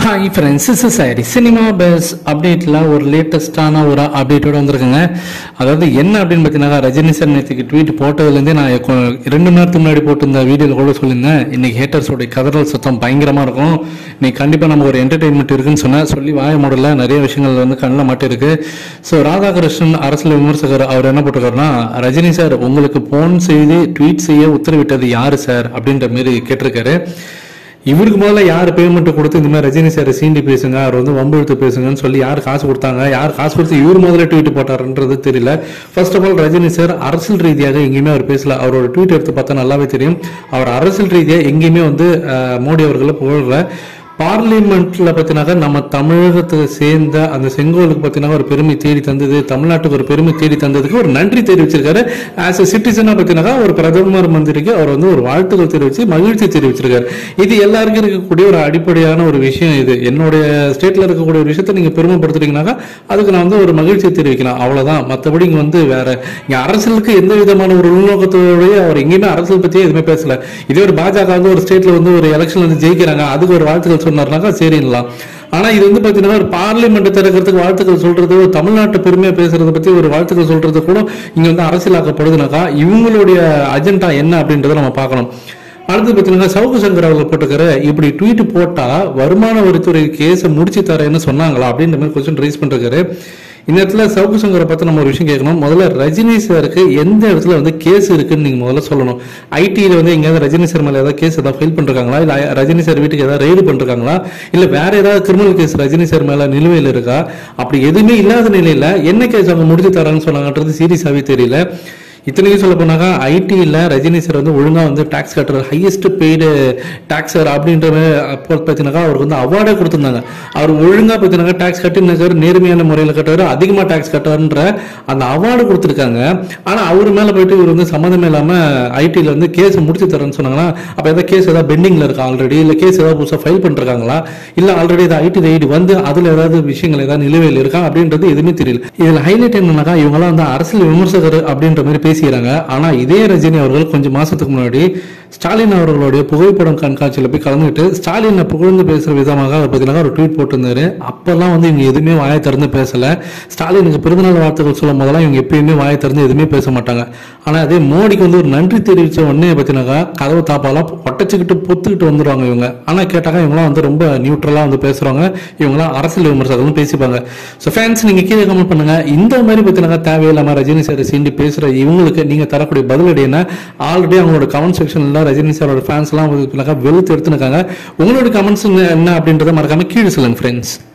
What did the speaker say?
hi friends is sorry cinema base அப்டேட்டில் ஒரு லேட்டஸ்டான ஒரு அப்டேட்டோட வந்திருக்குங்க அதாவது என்ன அப்படின்னு பார்த்தீங்கன்னா ரஜினி சார் நேற்றுக்கு ட்வீட் போட்டதுலேருந்தே நான் கொ- ரெண்டு மணி நேரத்துக்கு முன்னாடி போட்டிருந்த வீடியோவில் கூட சொல்லியிருந்தேன் இன்னைக்கு ஹேட்டர்ஸோட கதறல் சுத்தம் பயங்கரமாக இருக்கும் இன்னைக்கு கண்டிப்பாக நம்ம ஒரு என்டர்டெயின்மெண்ட் இருக்குன்னு சொன்னேன் சொல்லி வாய மூடல நிறைய விஷயங்கள் வந்து கண்ணில் மாட்டிருக்கு ஸோ ராதாகிருஷ்ணன் அரசியல் விமர்சகர் அவர் என்ன போட்டிருக்காருன்னா ரஜினி சார் உங்களுக்கு போன் செய்து ட்வீட் செய்ய உத்தரவிட்டது யாரு சார் அப்படின்ற மாரி கேட்டிருக்காரு இவருக்கு முதல்ல யார் பேமெண்ட் கொடுத்து இந்த மாதிரி ரஜினி சார் சீண்டி பேசுங்க அவர் வந்து வம்பு இழுத்து பேசுங்கன்னு சொல்லி யார் காசு கொடுத்தாங்க யார் காசு கொடுத்து இவர் முதல்ல ட்வீட் போட்டாருன்றது தெரியல first of all Rajini sir அரசியல் ரீதியாக எங்கேயுமே அவர் பேசல அவரோட ட்வீட் எடுத்து பார்த்தா நல்லாவே தெரியும் அவர் அரசியல் ரீதியாக எங்கேயுமே வந்து அஹ், மோடி அவர்களை புகழல பார்லிமெண்ட்ல பார்த்தீங்கன்னா நம்ம தமிழகத்தை சேர்ந்த அந்த செங்கோலுக்கு பார்த்தீங்கன்னா ஒரு பெருமை தேடி தந்தது தமிழ்நாட்டுக்கு ஒரு பெருமை தேடி தந்ததுக்கு ஒரு நன்றி தெரிவிச்சிருக்காரு ஆஸ் எ சிட்டிசனா பார்த்தீங்கன்னா ஒரு பிரதமர் மந்திரிக்கு அவர் வந்து ஒரு வாழ்த்துக்கள் தெரிவிச்சு மகிழ்ச்சி தெரிவிச்சிருக்காரு இது எல்லாருக்கும் இருக்கக்கூடிய ஒரு அடிப்படையான ஒரு விஷயம் இது என்னுடைய ஸ்டேட்ல இருக்கக்கூடிய ஒரு விஷயத்தை நீங்க பெருமைப்படுத்துறீங்கன்னாக்கா அதுக்கு நான் வந்து ஒரு மகிழ்ச்சியை தெரிவிக்கலாம் அவ்வளவுதான் மற்றபடி இங்க வந்து வேற இங்க அரசியலுக்கு எந்த விதமான ஒரு உள்நோக்கத்தோடய அவர் எங்கேயுமே அரசியல் பத்தியே எதுவுமே பேசல இதே ஒரு பாஜக வந்து ஒரு ஸ்டேட்ல வந்து ஒரு எலெக்ஷன் வந்து ஜெயிக்கிறாங்க அதுக்கு ஒரு வாழ்த்துக்கள் சொன்னார்னாக்கா சரிங்களா ஆனா இது வந்து பாத்தீங்கன்னா ஒரு பார்லிமெண்ட் திறக்கிறதுக்கு வாழ்த்துக்கள் சொல்றது ஒரு தமிழ்நாட்டு பெருமையா பேசுறத பத்தி ஒரு வாழ்த்துக்கள் சொல்றது கூட இங்க வந்து அரசியலாக்கப்படுதுனாக்கா இவங்களுடைய அஜெண்டா என்ன அப்படின்றத நம்ம பார்க்கணும் அடுத்து பார்த்தீங்கன்னா சவுக்கு சங்கர் அவர்கள் போட்டிருக்கிற இப்படி ட்வீட் போட்டா வருமான வரித்துறை கேஸை முடிச்சு தரேன்னு சொன்னாங்களா அப்படின்ற மாதிரி கொஸ்டின் ரைஸ் பண்ணிருக்காரு இந்த இடத்துல சவுக்கு சங்கரை பார்த்து நம்ம ஒரு விஷயம் கேட்கணும் முதல்ல ரஜினி சாருக்கு எந்த இடத்துல வந்து கேஸ் இருக்குன்னு நீங்க முதல்ல சொல்லணும் ஐடியில் வந்து எங்கேயாவது ரஜினி சார் மேல ஏதாவது கேஸ் ஏதாவது ஃபைல் பண்ணிருக்காங்களா இல்ல ரஜினி சார் வீட்டுக்கு ஏதாவது ரெய்டு பண்ணிருக்காங்களா இல்ல வேற ஏதாவது கிரிமினல் கேஸ் ரஜினி சார் மேல நிலுவையில் இருக்கா அப்படி எதுவுமே இல்லாத நிலையில என்ன கேஸ் அவங்க முடிச்சு தரான்னு சொன்னாங்கன்றது சீரியஸாவே தெரியல இத்தனைக்கும் சொல்ல போனாக்கா ஐடியில் ரஜினி சார் வந்து ஒழுங்காக வந்து டாக்ஸ் கட்டுறாரு ஹையஸ்ட் பெய்டு டாக்ஸர் அப்படின்ற மாதிரி அப்போ பார்த்தீங்கன்னாக்கா அவருக்கு வந்து அவார்டே கொடுத்துருந்தாங்க அவர் ஒழுங்காக பார்த்தீங்கன்னா டாக்ஸ் கட்டினாரு நேர்மையான முறையில் கட்டுறாரு அதிகமாக டாக்ஸ் கட்டுறாருன்ற அந்த அவார்டு கொடுத்துருக்காங்க ஆனால் அவர் மேலே போயிட்டு இவர் வந்து சம்மந்தமே இல்லாமல் ஐடியில் வந்து கேஸ் முடிச்சு தரேன்னு சொன்னாங்கன்னா அப்போ ஏதாவது கேஸ் ஏதாவது பெண்டிங்கில் இருக்கா ஆல்ரெடி இல்லை கேஸ் ஏதாவது புதுசாக ஃபைல் பண்ணிருக்காங்களா இல்லை ஆல்ரெடி ஏதாவது ஐடி ரைடு வந்து அதில் ஏதாவது விஷயங்கள் ஏதாவது நிலுவையில் இருக்கா அப்படின்றது எதுவுமே தெரியல இதில் ஹைலைட் என்னன்னாக்கா இவங்கெல்லாம் வந்து அரசியல் விமர்சகர் அப்படின்ற மாதிரி பேசிக்கிறாங்க ஆனா இதே ரஜினி அவர்கள் கொஞ்சம் மாசத்துக்கு முன்னாடி ஸ்டாலின் அவர்களுடைய புகைப்படம் கண்காட்சியில் போய் கலந்துக்கிட்டு ஸ்டாலினை புகழ்ந்து பேசுற விதமாக அவர் பார்த்தீங்கன்னா ஒரு ட்வீட் போட்டிருந்தாரு அப்பெல்லாம் வந்து இவங்க எதுவுமே வாயை திறந்து பேசல ஸ்டாலினுக்கு பிறந்தநாள் வாழ்த்துக்கள் சொல்லும் போதெல்லாம் இவங்க எப்பயுமே வாயை திறந்து எதுவுமே பேச மாட்டாங்க ஆனா அதே மோடிக்கு வந்து ஒரு நன்றி தெரிவிச்ச உடனே பார்த்தீங்கன்னாக்கா கதவு தாப்பாலாம் ஒட்டச்சுக்கிட்டு பொத்துக்கிட்டு வந்துருவாங்க இவங்க ஆனா கேட்டாக்கா இவங்களாம் வந்து ரொம்ப நியூட்ரலா வந்து பேசுறாங்க இவங்களாம் அரசியல் விமர்சகர்களும் பேசிப்பாங்க ஸோ ஃபேன்ஸ் நீங்க கீழே கமெண்ட் பண்ணுங்க இந்த மாதிரி பார்த்தீங்கன்னா தேவையில்லாம ரஜினி சார் சீண்டி பேசுற இவங்களுக்கு நீங்க தரக்கூடிய பதிலடி என்ன ஆல்ரெடி அவங்களோட கமெண்ட் செக்ஷன்ல ரஜினி சாரோட ஃபேன்ஸ் எல்லாம் வெளுத்து எடுத்துருக்காங்க உங்களோட கமெண்ட்ஸ் என்ன அப்படின்றத மறக்காம கீழே சொல்லுங்க ஃப்ரெண்ட்ஸ்